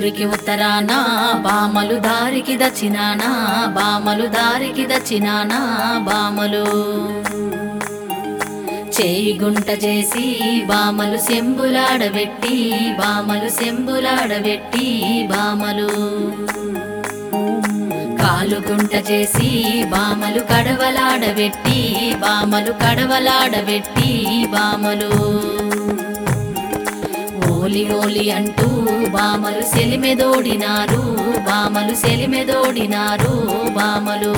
ఊరికి ఉత్తరాన బామలు దారికి దచ్చినానా బామలు దారికి దచ్చినానా బామలు చేయి గుంట చేసి బామలు సెంబులాడబెట్టి బామలు సెంబులాడబెట్టి బామలు కాలు గుంట చేసి బామలు కడవలాడబెట్టి బామలు కడవలాడబెట్టి బామలు ఓలి ఓలి అంటూ బామలు సెలిమెదోడినారు బామలు సెలిమెదోడినారు బామలు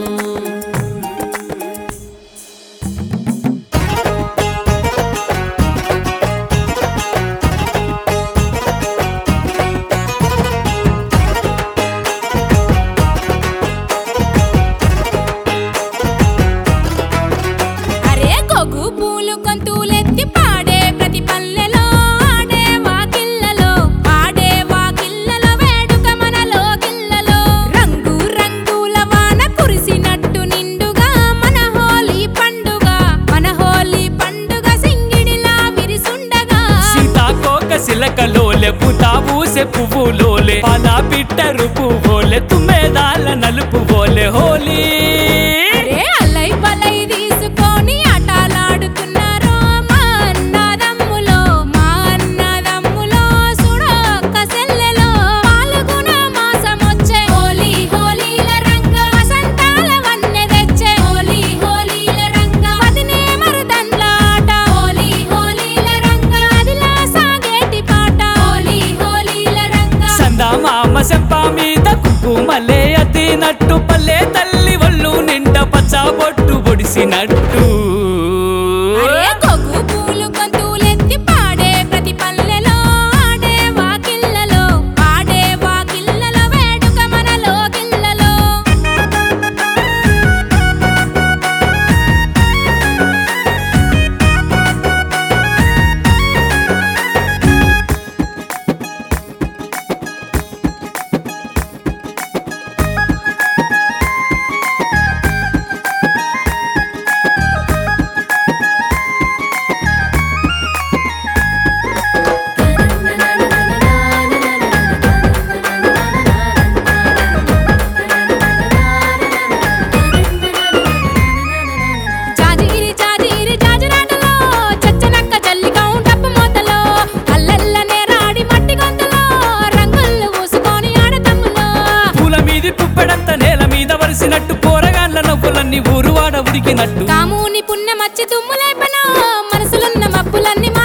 అరే గొగ్గు పూలు గొంతులెత్తి పాడే ప్రతి పల్లెలో ఆడే వాకిళ్ళలో ఆడే వాకిళ్ళలో వేడుక మనలో గిల్లలో రంగు రంగుల వాన కురిసినట్టు నిండుగా మన హోలీ పండుగ మన హోలీ పండుగ సింగిడిలా విరిసుండగా సీతాకోక సిలకలోలే పుతాబూసె పువ్వులోలే పాలా పిట్టరు పువ్వులే తుమ్మెదాల నలుపు ఓలే హోలీ అరే అల్లై పలై తీసుకొని ఆటలాడుతున్నారో మా అన్నదమ్ములో మా అన్నదమ్ములో సుడొక్క సెల్లెలో పాల్గొన మాసమొచ్చే హోలీ హోలీల రంగ వసంతాల వన్నె తెచ్చే హోలీ హోలీల రంగ వదినే మరుదండ్ల ఆట హోలీ హోలీల రంగ అదిలా సాగేటి పాట హోలీ హోలీల రంగ సందా మామ సెంప మీద కుంకుమలే అతినట్టు పల్లె తల్లి ఒళ్ళు నిండా పచ్చ బొట్టు పొడిసినట్టు అరే గొగ్గు పూలు గొంతులెత్తి పాడే ప్రతి పల్లెలో ఆడే వాకిళ్ళలో ఆడే వాకిళ్ళలో వేడుక మనలో గిల్లలో జాజిగిరి జాజిగిరి జాజిరాటలో చచ్చనక్క జల్లికం డప్పు మోతలో అల్లల్లనే రాడి మట్టి గొంతులో రంగులు పూసుకొని ఆడతమ్ములో పూల మీది పుప్పెడంత నేల మీద వరిసినట్టు పోరగాళ్ళ నవ్వులన్నీ ఊరువాడ ఉడికినట్టు కాముని పుణ్యమచ్చి తుమ్ములేపనో మనసులున్న మబ్బులన్నీ